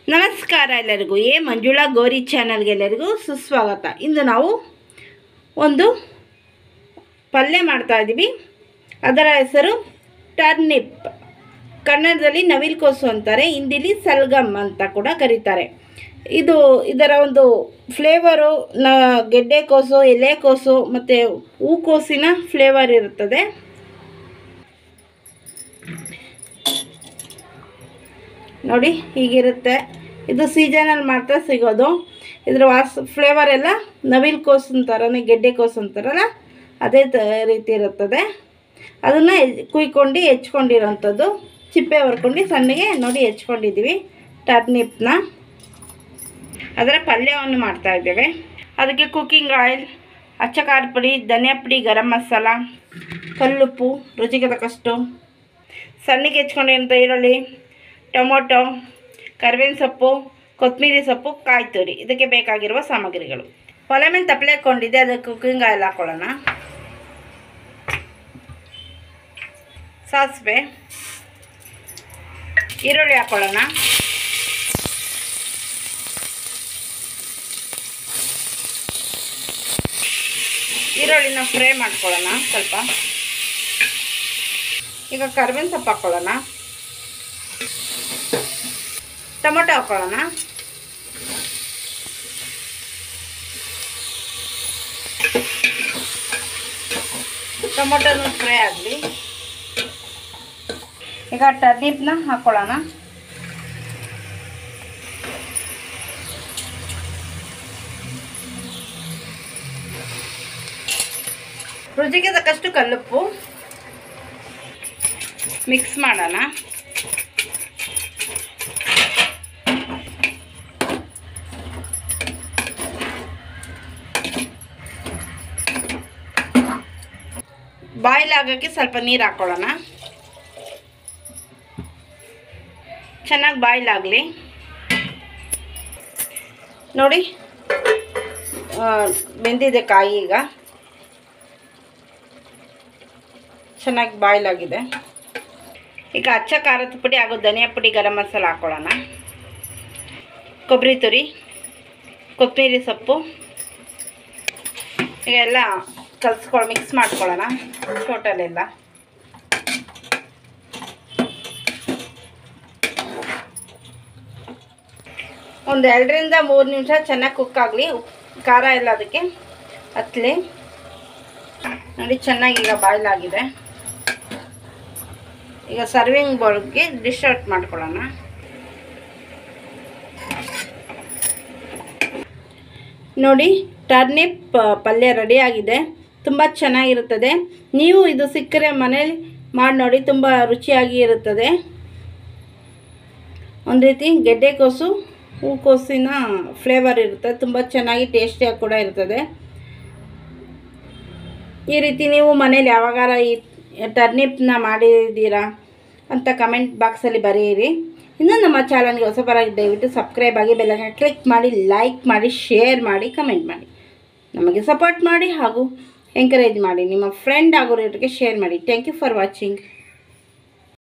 ನಮಸ್ಕಾರ ಎಲ್ಲರಿಗೂ ಎ ಮಂಜುಳಾ ಗೌರಿ ಚಾನಲ್ಗೆ ಎಲ್ಲರಿಗೂ ಸುಸ್ವಾಗತ ಇಂದು ನಾವು ಒಂದು ಪಲ್ಯ ಮಾಡ್ತಾ ಇದ್ದೀವಿ ಅದರ ಹೆಸರು ಟರ್ನಿಪ್ ಕನ್ನಡದಲ್ಲಿ ನವಿಲ್ಕೋಸು ಅಂತಾರೆ ಹಿಂದಿಲಿ ಸಲ್ಗಮ್ ಅಂತ ಕೂಡ ಕರೀತಾರೆ ಇದು ಇದರ ಒಂದು ಫ್ಲೇವರು ನ ಗೆಡ್ಡೆಕೋಸು ಎಲೆಕೋಸು ಮತ್ತು ಹೂಕೋಸಿನ ಫ್ಲೇವರ್ ಇರುತ್ತದೆ ನೋಡಿ ಹೀಗಿರುತ್ತೆ ಇದು ಸೀಸನಲ್ಲಿ ಮಾತ್ರ ಸಿಗೋದು ಇದ್ರ ವಾಸ ಫ್ಲೇವರ್ ಎಲ್ಲ ನವಿಲು ಕೋಸು ಅಂತಾರನೇ ಗೆಡ್ಡೆ ಕೋಸು ಅಂತಾರಲ್ಲ ಅದೇ ತ ರೀತಿ ಇರುತ್ತದೆ ಅದನ್ನು ಕುಯ್ಕೊಂಡು ಹೆಚ್ಕೊಂಡಿರೋಂಥದ್ದು ಚಿಪ್ಪೆ ಹೊರ್ಕೊಂಡು ಸಣ್ಣಗೆ ನೋಡಿ ಹೆಚ್ಕೊಂಡಿದ್ದೀವಿ ಟರ್ನಿಪ್ನ ಅದರ ಪಲ್ಯವನ್ನು ಮಾಡ್ತಾ ಇದ್ದೇವೆ ಅದಕ್ಕೆ ಕುಕ್ಕಿಂಗ್ ಆಯಿಲ್ ಅಚ್ಚ ಖಾರದ ಪುಡಿ ಧನಿಯಾ ಪುಡಿ ಗರಂ ಮಸಾಲ ಕಲ್ಲುಪ್ಪು ರುಚಿಗೆ ತಕ್ಕಷ್ಟು ಸಣ್ಣಗೆ ಹೆಚ್ಕೊಂಡಿರೋಂಥ ಈರುಳ್ಳಿ ಟೊಮೊಟೊ ಕರಿಬೇವಿನ ಸೊಪ್ಪು ಕೊತ್ತಂಬರಿ ಸೊಪ್ಪು ಕಾಯಿ ತುರಿ ಇದಕ್ಕೆ ಬೇಕಾಗಿರುವ ಸಾಮಗ್ರಿಗಳು ಒಲೆ ಮೇಲೆ ತಪ್ಪಲೆ ಹಾಕ್ಕೊಂಡಿದ್ದೆ ಅದಕ್ಕೆ ಕುಕ್ಕಿಂಗ್ ಆಯಿಲ್ ಹಾಕ್ಕೊಳ್ಳೋಣ ಸಾಸಿವೆ ಈರುಳ್ಳಿ ಹಾಕ್ಕೊಳ್ಳೋಣ ಈರುಳ್ಳಿನ ಫ್ರೈ ಮಾಡ್ಕೊಳ್ಳೋಣ ಸ್ವಲ್ಪ ಈಗ ಕರಿಬೇವಿನ ಸೊಪ್ಪು ಹಾಕ್ಕೊಳ್ಳೋಣ ಟೊಮೊಟೊ ಹಾಕ್ಕೊಳ್ಳೋಣ ಟೊಮೊಟೊನು ಫ್ರೈ ಆಗಲಿ ಈಗ ಟರ್ನಿಪ್ನ ಹಾಕ್ಕೊಳ್ಳೋಣ ರುಚಿಗೆ ತಕ್ಕಷ್ಟು ಕಲ್ಲುಪ್ಪು ಮಿಕ್ಸ್ ಮಾಡೋಣ ಬಾಯ್ಲ್ ಆಗೋಕ್ಕೆ ಸ್ವಲ್ಪ ನೀರು ಹಾಕ್ಕೊಳ್ಳೋಣ ಚೆನ್ನಾಗಿ ಬಾಯ್ಲ್ ಆಗಲಿ ನೋಡಿ ಆ, ಬೆಂದಿದೆ ಕಾಯಿ ಈಗ ಚೆನ್ನಾಗಿ ಬಾಯ್ಲ್ ಆಗಿದೆ ಈಗ ಅಚ್ಚ ಖಾರದ ಪುಡಿ ಹಾಗೂ ಧನಿಯಾ ಪುಡಿ ಗರಂ ಮಸಾಲ ಹಾಕ್ಕೊಳ್ಳೋಣ ಕೊಬ್ಬರಿ ತುರಿ ಕೊತ್ತಂಬರಿ ಸೊಪ್ಪು ಈಗ ಎಲ್ಲ ಕಲ್ಸ್ಕೊಳ್ಳಿ ಮಿಕ್ಸ್ ಮಾಡ್ಕೊಳ್ಳೋಣ ಟೋಟಲ್ ಎಲ್ಲ ಒಂದು ಎರಡರಿಂದ ಮೂರು ನಿಮಿಷ ಚೆನ್ನಾಗಿ ಕುಕ್ ಆಗಲಿ ಖಾರ ಎಲ್ಲ ಅದಕ್ಕೆ ಹತ್ತಲಿ ನೋಡಿ ಚೆನ್ನಾಗಿ ಈಗ ಬಾಯ್ಲ್ ಆಗಿದೆ ಈಗ ಸರ್ವಿಂಗ್ ಬೌಲ್ಗೆ ಡಿಶ್ ಔಟ್ ಮಾಡ್ಕೊಳ್ಳೋಣ ನೋಡಿ ಟರ್ನಿಪ್ ಪಲ್ಯ ರೆಡಿಯಾಗಿದೆ ತುಂಬ ಚೆನ್ನಾಗಿರುತ್ತದೆ ನೀವು ಇದು ಸಿಕ್ಕರೆ ಮನೇಲಿ ಮಾಡಿ ನೋಡಿ ತುಂಬ ರುಚಿಯಾಗಿ ಇರುತ್ತದೆ ಒಂದು ರೀತಿ ಗೆಡ್ಡೆಕೋಸು ಹೂಕೋಸಿನ ಫ್ಲೇವರ್ ಇರುತ್ತೆ ತುಂಬ ಚೆನ್ನಾಗಿ ಟೇಸ್ಟಿಯಾಗಿ ಕೂಡ ಇರ್ತದೆ ಈ ರೀತಿ ನೀವು ಮನೇಲಿ ಯಾವಾಗಾರ ಈ ಟರ್ನಿಪ್ನ ಮಾಡಿದ್ದೀರಾ ಅಂತ ಕಮೆಂಟ್ ಬಾಕ್ಸಲ್ಲಿ ಬರೆಯಿರಿ ಇನ್ನು ನಮ್ಮ ಚಾನಲ್ಗೆ ಹೊಸಬರಾಗಿ ದಯವಿಟ್ಟು ಸಬ್ಸ್ಕ್ರೈಬ್ ಆಗಿ ಬೆಲ್ಲನ್ನು ಕ್ಲಿಕ್ ಮಾಡಿ ಲೈಕ್ ಮಾಡಿ ಶೇರ್ ಮಾಡಿ ಕಮೆಂಟ್ ಮಾಡಿ ನಮಗೆ ಸಪೋರ್ಟ್ ಮಾಡಿ ಹಾಗೂ ಎಂಕರೇಜ್ ಮಾಡಿ ನಿಮ್ಮ ಫ್ರೆಂಡ್ ಹಾಗೂ ರೇಟ್ಗೆ ಶೇರ್ ಮಾಡಿ ಥ್ಯಾಂಕ್ ಯು ಫಾರ್ ವಾಚಿಂಗ್